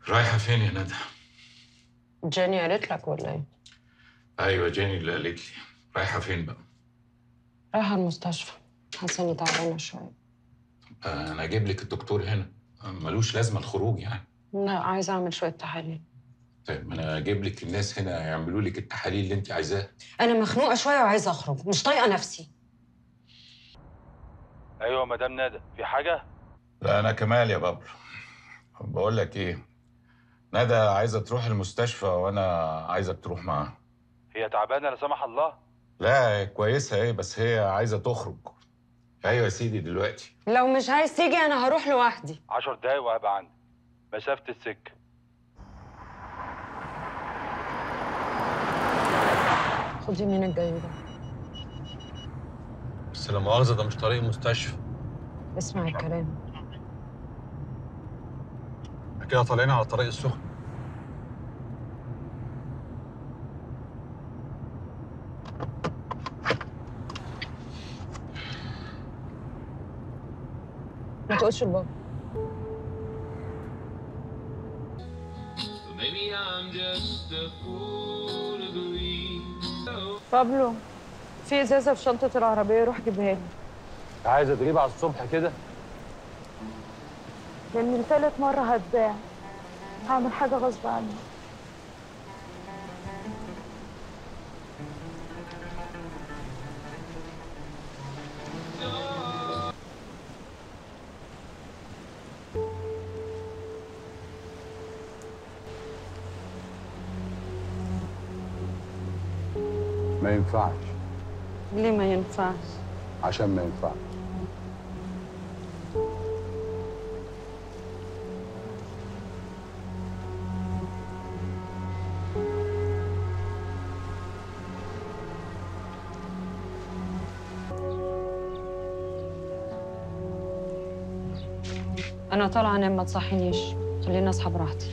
رايحة فين يا ندى؟ جاني قالت لك ولا ايه؟ أيوة جيني اللي قالت لي رايحة فين بقى؟ رايحة المستشفى حاسة اني تعبانة شوية آه، أنا أجيب لك الدكتور هنا آه، ملوش لازمة الخروج يعني لا عايزة أعمل شوية تحاليل طيب ما أنا أجيب لك الناس هنا يعملوا لك التحاليل اللي أنت عايزاها أنا مخنوقة شوية وعايزة أخرج مش طايقة نفسي ايوه مدام ندى في حاجه لا أنا كمال يا بابر بقول لك إيه ندى عايزة تروح المستشفى وأنا عايزك تروح معاها هي تعبانه لا سمح الله لا كويسة إيه بس هي عايزة تخرج أيوة يا سيدي دلوقتي لو مش عايز تيجي أنا هروح لوحدي عشر دقايق وهبقى عندك مسافه السكه خد يمين الجاي ده بس لا مؤاخذة ده مش طريق مستشفى اسمع الكلام احنا كده طالعين على الطريق السخن ما تقولش لبابا Maybe I'm just a fool to believe. بابلو في ازازة في شنطة العربية روح جيبها لي عايزة تجيب على الصبح كده لأن لتالت مرة هتباع هعمل حاجة غصب عني ما ينفعش ليه ما ينفعش عشان ما ينفعش أنا طالعة أنام ما تصحينيش خليني أصحى براحتي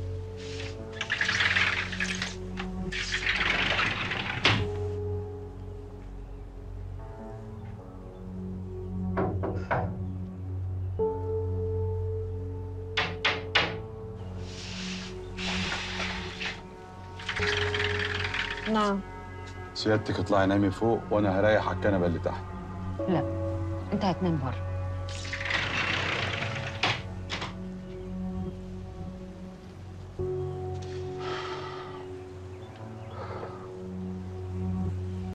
نعم سيادتك اطلعي نامي فوق وانا هريح على الكنبه اللي تحت لا أنت هتنام بره